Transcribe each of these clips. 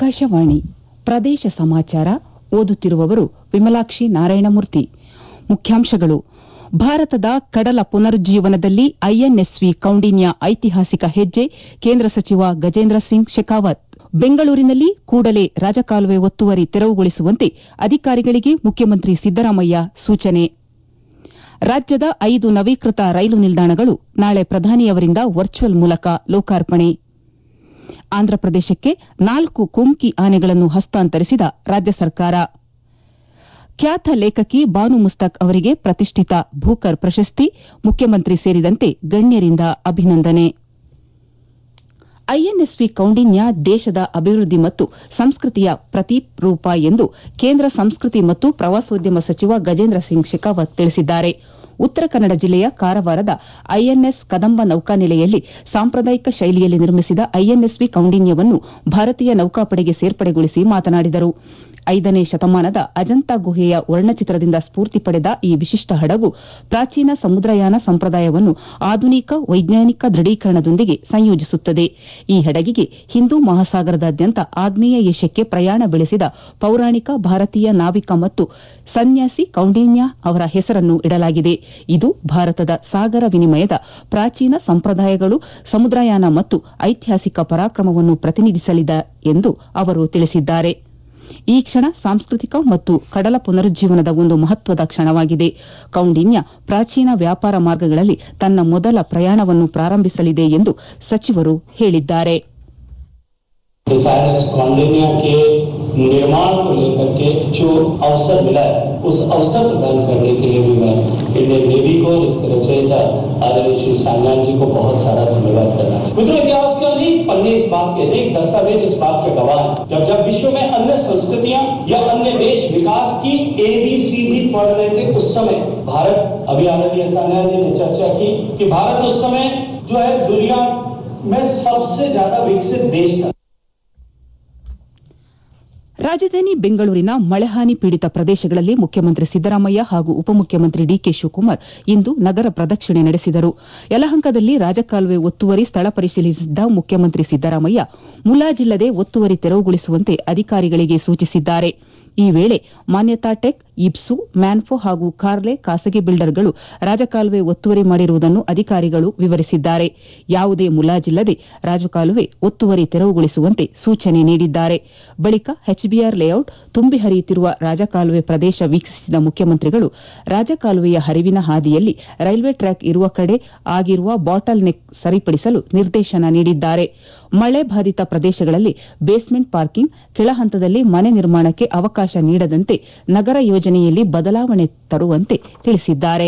ಆಕಾಶವಾಣಿ ಪ್ರದೇಶ ಸಮಾಚಾರ ಓದುತ್ತಿರುವವರು ವಿಮಲಾಕ್ಷಿ ನಾರಾಯಣಮೂರ್ತಿ ಮುಖ್ಯಾಂಶಗಳು ಭಾರತದ ಕಡಲ ಪುನರುಜ್ಜೀವನದಲ್ಲಿ ಐಎನ್ಎಸ್ವಿ ಕೌಂಡಿನ್ಯ ಐತಿಹಾಸಿಕ ಹೆಜ್ಜೆ ಕೇಂದ್ರ ಸಚಿವ ಗಜೇಂದ್ರ ಸಿಂಗ್ ಶೆಖಾವತ್ ಬೆಂಗಳೂರಿನಲ್ಲಿ ಕೂಡಲೇ ರಾಜಕಾಲುವೆ ಒತ್ತುವರಿ ತೆರವುಗೊಳಿಸುವಂತೆ ಅಧಿಕಾರಿಗಳಿಗೆ ಮುಖ್ಯಮಂತ್ರಿ ಸಿದ್ದರಾಮಯ್ಯ ಸೂಚನೆ ರಾಜ್ಯದ ಐದು ನವೀಕೃತ ರೈಲು ನಿಲ್ದಾಣಗಳು ನಾಳೆ ಪ್ರಧಾನಿಯವರಿಂದ ವರ್ಚುವಲ್ ಮೂಲಕ ಲೋಕಾರ್ಪಣೆ ಆಂಧ್ರಪ್ರದೇಶಕ್ಕೆ ನಾಲ್ಕು ಕುಮ್ಕಿ ಆನೆಗಳನ್ನು ಹಸ್ತಾಂತರಿಸಿದ ರಾಜ್ಯ ಸರ್ಕಾರ ಖ್ಯಾತ ಲೇಖಕಿ ಬಾನು ಮುಸ್ತಕ್ ಅವರಿಗೆ ಪ್ರತಿಷ್ಠಿತ ಭೂಕರ್ ಪ್ರಶಸ್ತಿ ಮುಖ್ಯಮಂತ್ರಿ ಸೇರಿದಂತೆ ಗಣ್ಯರಿಂದ ಅಭಿನಂದನೆ ಐಎನ್ಎಸ್ವಿ ಕೌಂಡಿನ್ಯ ದೇಶದ ಅಭಿವೃದ್ಧಿ ಮತ್ತು ಸಂಸ್ಕೃತಿಯ ಪ್ರತಿರೂಪ ಎಂದು ಕೇಂದ್ರ ಸಂಸ್ಕೃತಿ ಮತ್ತು ಪ್ರವಾಸೋದ್ಯಮ ಸಚಿವ ಗಜೇಂದ್ರ ಸಿಂಗ್ ಶೆಖಾವತ್ ತಿಳಿಸಿದ್ದಾರೆ ಉತ್ತರ ಕನ್ನಡ ಜಿಲ್ಲೆಯ ಕಾರವಾರದ ಐಎನ್ಎಸ್ ಕದಂಬ ನೌಕಾನೆಲೆಯಲ್ಲಿ ಸಾಂಪ್ರದಾಯಿಕ ಶೈಲಿಯಲ್ಲಿ ನಿರ್ಮಿಸಿದ ಐಎನ್ಎಸ್ವಿ ಕೌಂಡಿನ್ಯವನ್ನು ಭಾರತೀಯ ನೌಕಾಪಡೆಗೆ ಸೇರ್ಪಡೆಗೊಳಿಸಿ ಮಾತನಾಡಿದರು ಐದನೇ ಶತಮಾನದ ಅಜಂತಾ ಗುಹೆಯ ವರ್ಣಚಿತ್ರದಿಂದ ಸ್ಫೂರ್ತಿ ಪಡೆದ ಈ ವಿಶಿಷ್ಟ ಹಡಗು ಪ್ರಾಚೀನ ಸಮುದ್ರಯಾನ ಸಂಪ್ರದಾಯವನ್ನು ಆಧುನಿಕ ವೈಜ್ಞಾನಿಕ ದೃಢೀಕರಣದೊಂದಿಗೆ ಸಂಯೋಜಿಸುತ್ತದೆ ಈ ಹಡಗಿಗೆ ಹಿಂದೂ ಮಹಾಸಾಗರದಾದ್ಯಂತ ಆಗ್ನೇಯ ಏಷ್ಯಕ್ಕೆ ಪ್ರಯಾಣ ಬೆಳೆಸಿದ ಪೌರಾಣಿಕ ಭಾರತೀಯ ನಾವಿಕ ಮತ್ತು ಸನ್ಯಾಸಿ ಕೌಂಡಿನ್ಯ ಅವರ ಹೆಸರನ್ನು ಇಡಲಾಗಿದೆ ಇದು ಭಾರತದ ಸಾಗರ ವಿನಿಮಯದ ಪ್ರಾಚೀನ ಸಂಪ್ರದಾಯಗಳು ಸಮುದ್ರಯಾನ ಮತ್ತು ಐತಿಹಾಸಿಕ ಪರಾಕ್ರಮವನ್ನು ಪ್ರತಿನಿಧಿಸಲಿದೆ ಎಂದು ಅವರು ತಿಳಿಸಿದ್ದಾರೆ ಈ ಕ್ಷಣ ಸಾಂಸ್ಕೃತಿಕ ಮತ್ತು ಕಡಲ ಪುನರುಜ್ಜೀವನದ ಒಂದು ಮಹತ್ವದ ಕ್ಷಣವಾಗಿದೆ ಕೌಂಡಿನ್ಯ ಪ್ರಾಚೀನ ವ್ಯಾಪಾರ ಮಾರ್ಗಗಳಲ್ಲಿ ತನ್ನ ಮೊದಲ ಪ್ರಯಾಣವನ್ನು ಪ್ರಾರಂಭಿಸಲಿದೆ ಎಂದು ಸಚಿವರು ಹೇಳಿದ್ದಾರೆ डिजायरस कौंडिन्या के निर्माण को लेकर के जो अवसर मिला है उस अवसर प्रदान करने के लिए भी मैं इंडियन नेवी को और इसके रचयिता आदरणीय श्री सान्याल जी को बहुत सारा धन्यवाद करना मित्रों इतिहास के अनेक पन्ने इस बात के अनेक दस्तावेज इस बात के गवाह हैं जब जब विश्व में अन्य संस्कृतियां या अन्य देश विकास की एबीसी भी पढ़ रहे थे उस समय भारत अभी आदरणीय सान्याल जी ने चर्चा की कि भारत उस समय जो है दुनिया में सबसे ज्यादा विकसित देश था ರಾಜಧಾನಿ ಬೆಂಗಳೂರಿನ ಮಳೆಹಾನಿ ಪೀಡಿತ ಪ್ರದೇಶಗಳಲ್ಲಿ ಮುಖ್ಯಮಂತ್ರಿ ಸಿದ್ದರಾಮಯ್ಯ ಹಾಗೂ ಉಪಮುಖ್ಯಮಂತ್ರಿ ಡಿಕೆ ಶಿವಕುಮಾರ್ ಇಂದು ನಗರ ಪ್ರದಕ್ಷಿಣೆ ನಡೆಸಿದರು ಯಲಹಂಕದಲ್ಲಿ ರಾಜಕಾಲುವೆ ಒತ್ತುವರಿ ಸ್ಥಳ ಪರಿಶೀಲಿಸಿದ್ದ ಮುಖ್ಯಮಂತ್ರಿ ಸಿದ್ದರಾಮಯ್ಯ ಮುಲಾಜಿಲ್ಲದೆ ಒತ್ತುವರಿ ತೆರವುಗೊಳಿಸುವಂತೆ ಅಧಿಕಾರಿಗಳಿಗೆ ಸೂಚಿಸಿದ್ದಾರೆ ಈ ವೇಳೆ ಮಾನ್ಯತಾ ಟೆಕ್ ಇಬ್ಸು ಮ್ಯಾನ್ಫೋ ಹಾಗೂ ಕಾರ್ಲೆ ಖಾಸಗಿ ಬಿಲ್ಡರ್ಗಳು ರಾಜಕಾಲುವೆ ಒತ್ತುವರಿ ಮಾಡಿರುವುದನ್ನು ಅಧಿಕಾರಿಗಳು ವಿವರಿಸಿದ್ದಾರೆ ಯಾವುದೇ ಮುಲಾಜಿಲ್ಲದೆ ರಾಜಕಾಲುವೆ ಒತ್ತುವರಿ ತೆರವುಗೊಳಿಸುವಂತೆ ಸೂಚನೆ ನೀಡಿದ್ದಾರೆ ಬಳಿಕ ಎಚ್ಬಿಆರ್ ಲೇಔಟ್ ತುಂಬಿ ಹರಿಯುತ್ತಿರುವ ರಾಜಕಾಲುವೆ ಪ್ರದೇಶ ವೀಕ್ಷಿಸಿದ ಮುಖ್ಯಮಂತ್ರಿಗಳು ರಾಜಕಾಲುವೆಯ ಹರಿವಿನ ಹಾದಿಯಲ್ಲಿ ರೈಲ್ವೆ ಟ್ರ್ಯಾಕ್ ಇರುವ ಕಡೆ ಆಗಿರುವ ಬಾಟಲ್ ನೆಕ್ ಸರಿಪಡಿಸಲು ನಿರ್ದೇಶನ ನೀಡಿದ್ದಾರೆ ಮಳೆ ಬಾಧಿತ ಪ್ರದೇಶಗಳಲ್ಲಿ ಬೇಸ್ಮೆಂಟ್ ಪಾರ್ಕಿಂಗ್ ಕೆಳಹಂತದಲ್ಲಿ ಮನೆ ನಿರ್ಮಾಣಕ್ಕೆ ಅವಕಾಶ ನೀಡದಂತೆ ನಗರ ಯೋಜನೆಯಲ್ಲಿ ಬದಲಾವಣೆ ತರುವಂತೆ ತಿಳಿಸಿದ್ದಾರೆ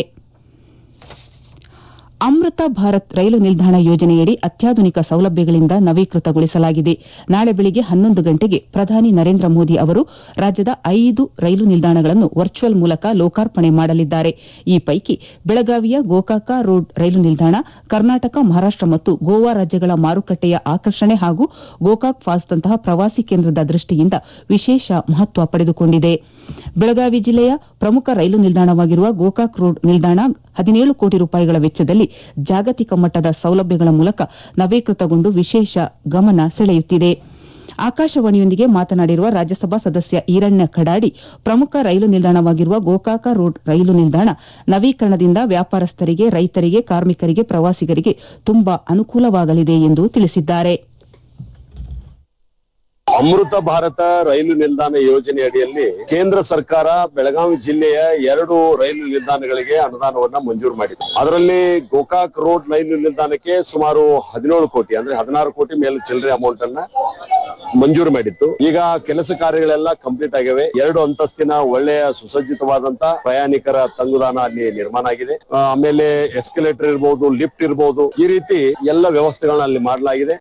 ಅಮೃತ ಭಾರತ್ ರೈಲು ನಿಲ್ದಾಣ ಯೋಜನೆಯಡಿ ಅತ್ಯಾಧುನಿಕ ಸೌಲಭ್ಯಗಳಿಂದ ನವೀಕೃತಗೊಳಿಸಲಾಗಿದೆ ನಾಳೆ ಬೆಳಗ್ಗೆ ಹನ್ನೊಂದು ಗಂಟೆಗೆ ಪ್ರಧಾನಿ ನರೇಂದ್ರ ಮೋದಿ ಅವರು ರಾಜ್ಯದ ಐದು ರೈಲು ನಿಲ್ದಾಣಗಳನ್ನು ವರ್ಚುವಲ್ ಮೂಲಕ ಲೋಕಾರ್ಪಣೆ ಮಾಡಲಿದ್ದಾರೆ ಈ ಪೈಕಿ ಬೆಳಗಾವಿಯ ಗೋಕಾಕ ರೋಡ್ ರೈಲು ನಿಲ್ದಾಣ ಕರ್ನಾಟಕ ಮಹಾರಾಷ್ಟ ಮತ್ತು ಗೋವಾ ರಾಜ್ಯಗಳ ಮಾರುಕಟ್ಟೆಯ ಆಕರ್ಷಣೆ ಹಾಗೂ ಗೋಕಾಕ್ ಫಾಲ್ಸ್ನಂತಹ ಪ್ರವಾಸಿ ಕೇಂದ್ರದ ದೃಷ್ಟಿಯಿಂದ ವಿಶೇಷ ಮಹತ್ವ ಪಡೆದುಕೊಂಡಿದೆ ಬೆಳಗಾವಿ ಜಿಲ್ಲೆಯ ಪ್ರಮುಖ ರೈಲು ನಿಲ್ದಾಣವಾಗಿರುವ ಗೋಕಾಕ್ ರೋಡ್ ನಿಲ್ದಾಣ ಹದಿನೇಳು ಕೋಟಿ ರೂಪಾಯಿಗಳ ವೆಚ್ಚದಲ್ಲಿ ಜಾಗತಿಕ ಮಟ್ಟದ ಸೌಲಭ್ಯಗಳ ಮೂಲಕ ನವೀಕೃತಗೊಂಡು ವಿಶೇಷ ಗಮನ ಸೆಳೆಯುತ್ತಿದೆ ಆಕಾಶವಾಣಿಯೊಂದಿಗೆ ಮಾತನಾಡಿರುವ ರಾಜ್ಯಸಭಾ ಸದಸ್ಯ ಈರಣ್ಯ ಖಡಾಡಿ ಪ್ರಮುಖ ರೈಲು ನಿಲ್ದಾಣವಾಗಿರುವ ಗೋಕಾಕ ರೋಡ್ ರೈಲು ನಿಲ್ದಾಣ ನವೀಕರಣದಿಂದ ವ್ಯಾಪಾರಸ್ಥರಿಗೆ ರೈತರಿಗೆ ಕಾರ್ಮಿಕರಿಗೆ ಪ್ರವಾಸಿಗರಿಗೆ ತುಂಬಾ ಅನುಕೂಲವಾಗಲಿದೆ ಎಂದು ತಿಳಿಸಿದ್ದಾರೆ ಅಮೃತ ಭಾರತ ರೈಲು ನಿಲ್ದಾಣ ಯೋಜನೆ ಅಡಿಯಲ್ಲಿ ಕೇಂದ್ರ ಸರ್ಕಾರ ಬೆಳಗಾವಿ ಜಿಲ್ಲೆಯ ಎರಡು ರೈಲು ನಿಲ್ದಾಣಗಳಿಗೆ ಅನುದಾನವನ್ನ ಮಂಜೂರು ಮಾಡಿದೆ ಅದರಲ್ಲಿ ಗೋಕಾಕ್ ರೋಡ್ ರೈಲು ನಿಲ್ದಾಣಕ್ಕೆ ಸುಮಾರು ಹದಿನೇಳು ಕೋಟಿ ಅಂದ್ರೆ ಹದಿನಾರು ಕೋಟಿ ಮೇಲೆ ಚಿಲ್ಲರೆ ಅಮೌಂಟ್ ಅನ್ನ ಮಂಜೂರು ಮಾಡಿತ್ತು ಈಗ ಕೆಲಸ ಕಾರ್ಯಗಳೆಲ್ಲ ಕಂಪ್ಲೀಟ್ ಆಗಿವೆ ಎರಡು ಅಂತಸ್ತಿನ ಒಳ್ಳೆಯ ಸುಸಜ್ಜಿತವಾದಂತ ಪ್ರಯಾಣಿಕರ ತಂಗುದಾಣ ಅಲ್ಲಿ ನಿರ್ಮಾಣ ಆಗಿದೆ ಆ, ಆಮೇಲೆ ಎಸ್ಕಲೇಟರ್ ಇರಬಹುದು ಲಿಫ್ಟ್ ಇರಬಹುದು ಈ ರೀತಿ ಎಲ್ಲ ವ್ಯವಸ್ಥೆಗಳನ್ನ ಅಲ್ಲಿ ಮಾಡಲಾಗಿದೆ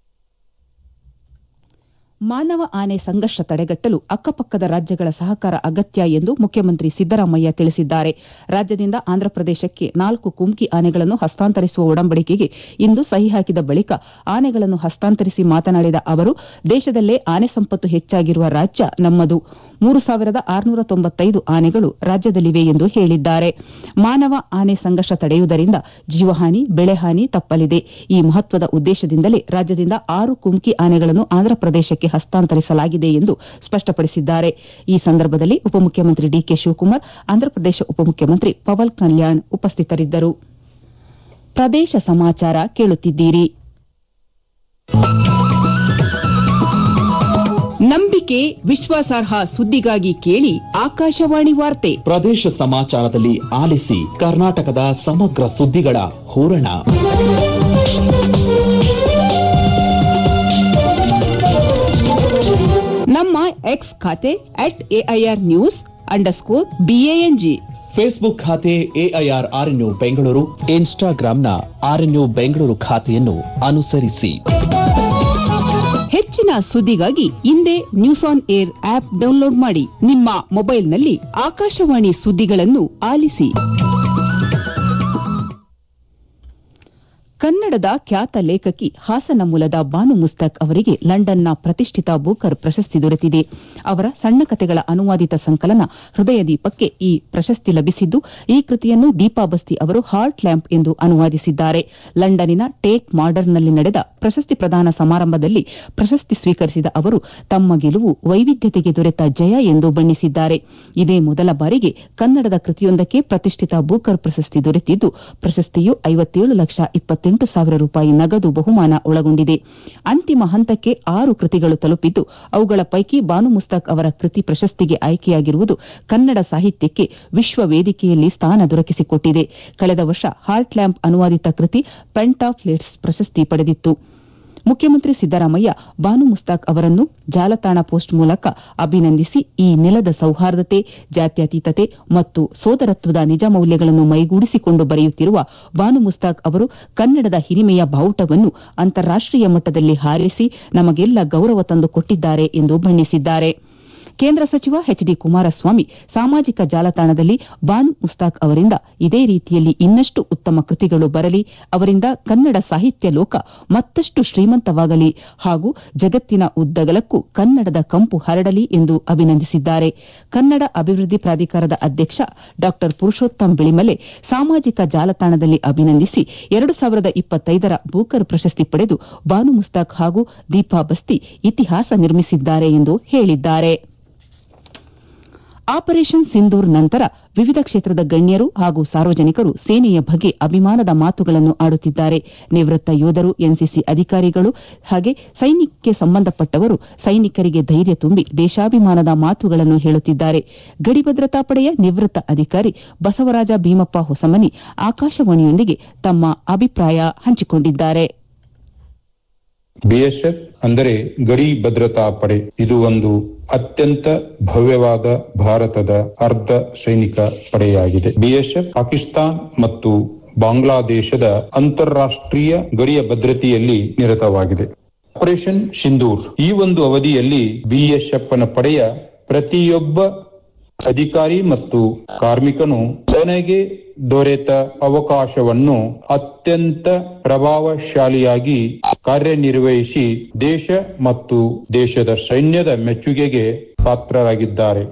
ಮಾನವ ಆನೆ ಸಂಘರ್ಷ ತಡೆಗಟ್ಟಲು ಅಕ್ಕಪಕ್ಕದ ರಾಜ್ಯಗಳ ಸಹಕಾರ ಅಗತ್ಯ ಎಂದು ಮುಖ್ಯಮಂತ್ರಿ ಸಿದ್ದರಾಮಯ್ಯ ತಿಳಿಸಿದ್ದಾರೆ ರಾಜ್ಯದಿಂದ ಆಂಧ್ರಪ್ರದೇಶಕ್ಕೆ ನಾಲ್ಕು ಕುಮ್ಕಿ ಆನೆಗಳನ್ನು ಹಸ್ತಾಂತರಿಸುವ ಒಡಂಬಡಿಕೆಗೆ ಇಂದು ಸಹಿ ಹಾಕಿದ ಬಳಿಕ ಆನೆಗಳನ್ನು ಹಸ್ತಾಂತರಿಸಿ ಮಾತನಾಡಿದ ಅವರು ದೇಶದಲ್ಲೇ ಆನೆ ಸಂಪತ್ತು ಹೆಚ್ಚಾಗಿರುವ ರಾಜ್ಯ ನಮ್ಮದು ಮೂರು ಸಾವಿರದ ಆರುನೂರ ತೊಂಬತ್ತೈದು ಆನೆಗಳು ರಾಜ್ಯದಲ್ಲಿವೆ ಎಂದು ಹೇಳಿದ್ದಾರೆ ಮಾನವ ಆನೆ ಸಂಘರ್ಷ ತಡೆಯುವುದರಿಂದ ಜೀವಹಾನಿ ಬೆಳೆಹಾನಿ ತಪ್ಪಲಿದೆ ಈ ಮಹತ್ವದ ಉದ್ದೇಶದಿಂದಲೇ ರಾಜ್ಯದಿಂದ ಆರು ಕುಮ್ಕಿ ಆನೆಗಳನ್ನು ಆಂಧ್ರಪ್ರದೇಶಕ್ಕೆ ಹಸ್ತಾಂತರಿಸಲಾಗಿದೆ ಎಂದು ಸ್ಪಷ್ಟಪಡಿಸಿದ್ದಾರೆ ಈ ಸಂದರ್ಭದಲ್ಲಿ ಉಪಮುಖ್ಯಮಂತ್ರಿ ಡಿಕೆ ಶಿವಕುಮಾರ್ ಆಂಧ್ರಪ್ರದೇಶ ಉಪಮುಖ್ಯಮಂತ್ರಿ ಪವನ್ ಕಲ್ಯಾಣ್ ಉಪಸ್ಥಿತರಿದ್ದರು ಪ್ರದೇಶ ಸಮಾಚಾರ ಕೇಳುತ್ತಿದ್ದೀರಿ ನಂಬಿಕೆ ವಿಶ್ವಾಸಾರ್ಹ ಸುದ್ದಿಗಾಗಿ ಕೇಳಿ ಆಕಾಶವಾಣಿ ವಾರ್ತೆ ಪ್ರದೇಶ ಸಮಾಚಾರದಲ್ಲಿ ಆಲಿಸಿ ಕರ್ನಾಟಕದ ಸಮಗ್ರ ಸುದ್ದಿಗಳ ಹೂರಣ ನಮ್ಮ ಎಕ್ಸ್ ಖಾತೆ at AIR news underscore BANG Facebook ಖಾತೆ ಎಐಆರ್ ಆರ್ಎನ್ಯು ಬೆಂಗಳೂರು ಇನ್ಸ್ಟಾಗ್ರಾಂನ ಆರ್ಎನ್ಯು ಬೆಂಗಳೂರು ಖಾತೆಯನ್ನು ಅನುಸರಿಸಿ ಹೆಚ್ಚಿನ ಸುದ್ದಿಗಾಗಿ ಹಿಂದೆ news on air app download ಮಾಡಿ ನಿಮ್ಮ ಮೊಬೈಲ್ನಲ್ಲಿ ಆಕಾಶವಾಣಿ ಸುದ್ದಿಗಳನ್ನು ಆಲಿಸಿ ಕನ್ನಡದ ಖ್ಯಾತ ಲೇಖಕಿ ಹಾಸನ ಮೂಲದ ಬಾನು ಮುಸ್ತಕ್ ಅವರಿಗೆ ಲಂಡನ್ನ ಪ್ರತಿಷ್ಠಿತ ಬೂಕರ್ ಪ್ರಶಸ್ತಿ ದೊರೆತಿದೆ ಅವರ ಸಣ್ಣ ಕಥೆಗಳ ಅನುವಾದಿತ ಸಂಕಲನ ಹೃದಯ ದೀಪಕ್ಕೆ ಈ ಪ್ರಶಸ್ತಿ ಲಭಿಸಿದ್ದು ಈ ಕೃತಿಯನ್ನು ದೀಪಾ ಬಸ್ತಿ ಅವರು ಹಾರ್ಟ್ ಲ್ಯಾಂಪ್ ಎಂದು ಅನುವಾದಿಸಿದ್ದಾರೆ ಲಂಡನ್ನಿನ ಟೇಟ್ ಮಾಡರ್ನ್ನಲ್ಲಿ ನಡೆದ ಪ್ರಶಸ್ತಿ ಪ್ರದಾನ ಸಮಾರಂಭದಲ್ಲಿ ಪ್ರಶಸ್ತಿ ಸ್ವೀಕರಿಸಿದ ಅವರು ತಮ್ಮ ಗೆಲುವು ವೈವಿಧ್ಯತೆಗೆ ದೊರೆತ ಜಯ ಎಂದು ಬಣ್ಣಿಸಿದ್ದಾರೆ ಇದೇ ಮೊದಲ ಬಾರಿಗೆ ಕನ್ನಡದ ಕೃತಿಯೊಂದಕ್ಕೆ ಪ್ರತಿಷ್ಠಿತ ಬೂಕರ್ ಪ್ರಶಸ್ತಿ ದೊರೆತಿದ್ದು ಪ್ರಶಸ್ತಿಯು ಐವತ್ತೇಳು ಲಕ್ಷ ಇಪ್ಪತ್ತೆಂಟು ಸಾವಿರ ರೂಪಾಯಿ ನಗದು ಬಹುಮಾನ ಒಳಗೊಂಡಿದೆ ಅಂತಿಮ ಹಂತಕ್ಕೆ ಆರು ಕೃತಿಗಳು ತಲುಪಿದ್ದು ಅವುಗಳ ಪೈಕಿ ಬಾನು ಮುಸ್ತಾಕ್ ಅವರ ಕೃತಿ ಪ್ರಶಸ್ತಿಗೆ ಆಯ್ಕೆಯಾಗಿರುವುದು ಕನ್ನಡ ಸಾಹಿತ್ಯಕ್ಕೆ ವಿಶ್ವ ವೇದಿಕೆಯಲ್ಲಿ ಸ್ಥಾನ ದೊರಕಿಸಿಕೊಟ್ಟಿದೆ ಕಳೆದ ವರ್ಷ ಹಾರ್ಟ್ ಲ್ಯಾಂಪ್ ಅನುವಾದಿತ ಕೃತಿ ಪೆಂಟಾಫ್ಲೇಟ್ಸ್ ಪ್ರಶಸ್ತಿ ಪಡೆದಿತ್ತು ಮುಖ್ಯಮಂತ್ರಿ ಸಿದ್ದರಾಮಯ್ಯ ಬಾನು ಮುಸ್ತಾಕ್ ಅವರನ್ನು ಜಾಲತಾಣ ಪೋಸ್ಟ್ ಮೂಲಕ ಅಭಿನಂದಿಸಿ ಈ ನೆಲದ ಸೌಹಾರ್ದತೆ ಜಾತ್ಯತೀತತೆ ಮತ್ತು ಸೋದರತ್ವದ ನಿಜ ಮೌಲ್ಯಗಳನ್ನು ಮೈಗೂಡಿಸಿಕೊಂಡು ಬರೆಯುತ್ತಿರುವ ಬಾನು ಮುಸ್ತಾಕ್ ಅವರು ಕನ್ನಡದ ಹಿರಿಮೆಯ ಬಾವುಟವನ್ನು ಅಂತಾರಾಷ್ಟೀಯ ಮಟ್ಟದಲ್ಲಿ ಹಾರಿಸಿ ನಮಗೆಲ್ಲ ಗೌರವ ತಂದುಕೊಟ್ಟಿದ್ದಾರೆ ಎಂದು ಬಣ್ಣಿಸಿದ್ದಾರೆ ಕೇಂದ್ರ ಸಚಿವ ಎಚ್ ಡಿ ಕುಮಾರಸ್ವಾಮಿ ಸಾಮಾಜಿಕ ಜಾಲತಾಣದಲ್ಲಿ ಬಾನು ಮುಸ್ತಾಕ್ ಅವರಿಂದ ಇದೇ ರೀತಿಯಲ್ಲಿ ಇನ್ನಷ್ಟು ಉತ್ತಮ ಕೃತಿಗಳು ಬರಲಿ ಅವರಿಂದ ಕನ್ನಡ ಸಾಹಿತ್ಯ ಲೋಕ ಮತ್ತಷ್ಟು ಶ್ರೀಮಂತವಾಗಲಿ ಹಾಗೂ ಜಗತ್ತಿನ ಉದ್ದಗಲಕ್ಕೂ ಕನ್ನಡದ ಕಂಪು ಹರಡಲಿ ಎಂದು ಅಭಿನಂದಿಸಿದ್ದಾರೆ ಕನ್ನಡ ಅಭಿವೃದ್ಧಿ ಪ್ರಾಧಿಕಾರದ ಅಧ್ಯಕ್ಷ ಡಾ ಪುರುಷೋತ್ತಮ್ ಬಿಳಿಮಲೆ ಸಾಮಾಜಿಕ ಜಾಲತಾಣದಲ್ಲಿ ಅಭಿನಂದಿಸಿ ಎರಡು ಸಾವಿರದ ಇಪ್ಪತ್ತೈದರ ಬೂಕರ್ ಪ್ರಶಸ್ತಿ ಪಡೆದು ಬಾನು ಮುಸ್ತಾಕ್ ಹಾಗೂ ದೀಪಾ ಬಸ್ತಿ ಇತಿಹಾಸ ನಿರ್ಮಿಸಿದ್ದಾರೆ ಎಂದು ಹೇಳಿದ್ದಾರೆ ಆಪರೇಷನ್ ಸಿಂಧೂರ್ ನಂತರ ವಿವಿಧ ಕ್ಷೇತ್ರದ ಗಣ್ಯರು ಹಾಗೂ ಸಾರ್ವಜನಿಕರು ಸೇನೆಯ ಬಗ್ಗೆ ಅಭಿಮಾನದ ಮಾತುಗಳನ್ನು ಆಡುತ್ತಿದ್ದಾರೆ ನಿವೃತ್ತ ಯೋಧರು ಎನ್ಸಿಸಿ ಅಧಿಕಾರಿಗಳು ಹಾಗೆ ಸೈನ್ಯಕ್ಕೆ ಸಂಬಂಧಪಟ್ಟವರು ಸೈನಿಕರಿಗೆ ಧೈರ್ಯ ತುಂಬಿ ದೇಶಾಭಿಮಾನದ ಮಾತುಗಳನ್ನು ಹೇಳುತ್ತಿದ್ದಾರೆ ಗಡಿ ಭದ್ರತಾ ಪಡೆಯ ನಿವೃತ್ತ ಅಧಿಕಾರಿ ಬಸವರಾಜ ಭೀಮಪ್ಪ ಹೊಸಮನಿ ಆಕಾಶವಾಣಿಯೊಂದಿಗೆ ತಮ್ಮ ಅಭಿಪ್ರಾಯ ಹಂಚಿಕೊಂಡಿದ್ದಾರೆ ಬಿಎಸ್ಎಫ್ ಅಂದರೆ ಗಡಿ ಭದ್ರತಾ ಪಡೆ ಇದು ಒಂದು ಅತ್ಯಂತ ಭವ್ಯವಾದ ಭಾರತದ ಅರ್ಧ ಸೈನಿಕ ಪಡೆಯಾಗಿದೆ ಬಿಎಸ್ಎಫ್ ಪಾಕಿಸ್ತಾನ್ ಮತ್ತು ಬಾಂಗ್ಲಾದೇಶದ ಅಂತಾರಾಷ್ಟ್ರೀಯ ಗಡಿಯ ಭದ್ರತೆಯಲ್ಲಿ ನಿರತವಾಗಿದೆ ಆಪರೇಷನ್ ಸಿಂಧೂರ್ ಈ ಒಂದು ಅವಧಿಯಲ್ಲಿ ಬಿಎಸ್ಎಫ್ ನ ಪಡೆಯ ಪ್ರತಿಯೊಬ್ಬ ಅಧಿಕಾರಿ ಮತ್ತು ಕಾರ್ಮಿಕನು ತನಗೆ ದೊರೆತ ಅವಕಾಶವನ್ನು ಅತ್ಯಂತ ಪ್ರಭಾವಶಾಲಿಯಾಗಿ ಕಾರ್ಯನಿರ್ವಹಿಸಿ ದೇಶ ಮತ್ತು ದೇಶದ ಸೈನ್ಯದ ಮೆಚ್ಚುಗೆಗೆ ಪಾತ್ರರಾಗಿದ್ದಾರೆ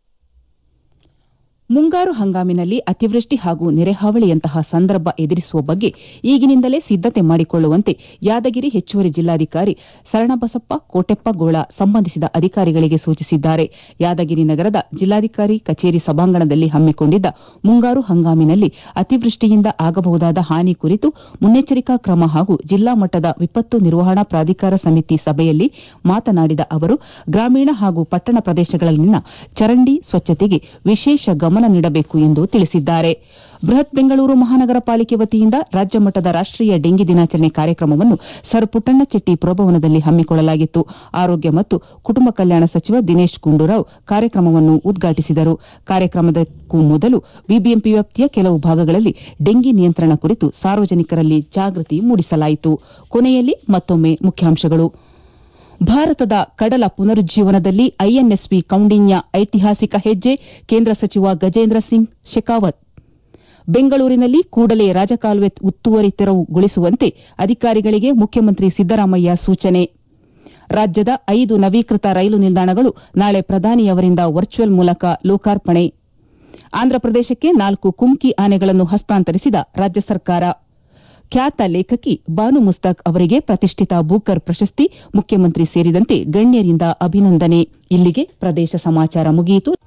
ಮುಂಗಾರು ಹಂಗಾಮಿನಲ್ಲಿ ಅತಿವೃಷ್ಟಿ ಹಾಗೂ ನೆರೆಹಾವಳಿಯಂತಹ ಸಂದರ್ಭ ಎದುರಿಸುವ ಬಗ್ಗೆ ಈಗಿನಿಂದಲೇ ಸಿದ್ದತೆ ಮಾಡಿಕೊಳ್ಳುವಂತೆ ಯಾದಗಿರಿ ಹೆಚ್ಚುವರಿ ಜಿಲ್ಲಾಧಿಕಾರಿ ಶರಣಬಸಪ್ಪ ಕೋಟೆಪ್ಪಗೋಳ ಸಂಬಂಧಿಸಿದ ಅಧಿಕಾರಿಗಳಿಗೆ ಸೂಚಿಸಿದ್ದಾರೆ ಯಾದಗಿರಿ ನಗರದ ಜಿಲ್ಲಾಧಿಕಾರಿ ಕಚೇರಿ ಸಭಾಂಗಣದಲ್ಲಿ ಹಮ್ಮಿಕೊಂಡಿದ್ದ ಮುಂಗಾರು ಹಂಗಾಮಿನಲ್ಲಿ ಅತಿವೃಷ್ಟಿಯಿಂದ ಆಗಬಹುದಾದ ಹಾನಿ ಕುರಿತು ಮುನ್ನೆಚ್ಚರಿಕಾ ಕ್ರಮ ಹಾಗೂ ಜಿಲ್ಲಾ ಮಟ್ಟದ ವಿಪತ್ತು ನಿರ್ವಹಣಾ ಪ್ರಾಧಿಕಾರ ಸಮಿತಿ ಸಭೆಯಲ್ಲಿ ಮಾತನಾಡಿದ ಅವರು ಗ್ರಾಮೀಣ ಹಾಗೂ ಪಟ್ಟಣ ಪ್ರದೇಶಗಳಲ್ಲಿನ ಚರಂಡಿ ಸ್ವಚ್ಛತೆಗೆ ವಿಶೇಷ ಗಮನ ನೀಡಬೇಕು ಎಂದು ತಿಳಿಸಿದ್ದಾರೆ ಬೃಹತ್ ಬೆಂಗಳೂರು ಮಹಾನಗರ ಪಾಲಿಕೆ ವತಿಯಿಂದ ರಾಜ್ಯ ಮಟ್ಟದ ರಾಷ್ಟೀಯ ಡೆಂಗಿ ದಿನಾಚರಣೆ ಕಾರ್ಯಕ್ರಮವನ್ನು ಸರ್ ಪುಟ್ಟಣ್ಣಚೆಟ್ಟಿ ಪುರಭವನದಲ್ಲಿ ಹಮ್ಮಿಕೊಳ್ಳಲಾಗಿತ್ತು ಆರೋಗ್ಯ ಮತ್ತು ಕುಟುಂಬ ಕಲ್ಯಾಣ ಸಚಿವ ದಿನೇಶ್ ಗುಂಡೂರಾವ್ ಕಾರ್ಯಕ್ರಮವನ್ನು ಉದ್ಘಾಟಿಸಿದರು ಕಾರ್ಯಕ್ರಮಕ್ಕೂ ಮೊದಲು ಬಿಬಿಎಂಪಿ ವ್ಯಾಪ್ತಿಯ ಕೆಲವು ಭಾಗಗಳಲ್ಲಿ ಡೆಂಗಿ ನಿಯಂತ್ರಣ ಕುರಿತು ಸಾರ್ವಜನಿಕರಲ್ಲಿ ಜಾಗೃತಿ ಮೂಡಿಸಲಾಯಿತು ಕೊನೆಯಲ್ಲಿ ಮತ್ತೊಮ್ಮೆ ಮುಖ್ಯಾಂಶಗಳು ಭಾರತದ ಕಡಲ ಪುನರುಜ್ಜೀವನದಲ್ಲಿ ಐಎನ್ಎಸ್ವಿ ಕೌಂಡಿನ್ಯ ಐತಿಹಾಸಿಕ ಹೆಜ್ಜೆ ಕೇಂದ್ರ ಸಚಿವ ಗಜೇಂದ್ರ ಸಿಂಗ್ ಶೆಖಾವತ್ ಬೆಂಗಳೂರಿನಲ್ಲಿ ಕೂಡಲೇ ರಾಜಕಾಲುವೆ ಒತ್ತುವರಿ ತೆರವುಗೊಳಿಸುವಂತೆ ಅಧಿಕಾರಿಗಳಿಗೆ ಮುಖ್ಯಮಂತ್ರಿ ಸಿದ್ದರಾಮಯ್ಯ ಸೂಚನೆ ರಾಜ್ಯದ ಐದು ನವೀಕೃತ ರೈಲು ನಿಲ್ದಾಣಗಳು ನಾಳೆ ಪ್ರಧಾನಿಯವರಿಂದ ವರ್ಚುವಲ್ ಮೂಲಕ ಲೋಕಾರ್ಪಣೆ ಆಂಧ್ರಪ್ರದೇಶಕ್ಕೆ ನಾಲ್ಕು ಕುಮ್ಕಿ ಆನೆಗಳನ್ನು ಹಸ್ತಾಂತರಿಸಿದ ರಾಜ್ಯ ಸರ್ಕಾರ ಖ್ಯಾತ ಲೇಖಕಿ ಬಾನು ಮುಸ್ತಾಕ್ ಅವರಿಗೆ ಪ್ರತಿಷ್ಠಿತ ಬೂಕರ್ ಪ್ರಶಸ್ತಿ ಮುಖ್ಯಮಂತ್ರಿ ಸೇರಿದಂತೆ ಗಣ್ಯರಿಂದ ಅಭಿನಂದನೆ ಇಲ್ಲಿಗೆ ಪ್ರದೇಶ ಸಮಾಚಾರ ಮುಗಿಯಿತು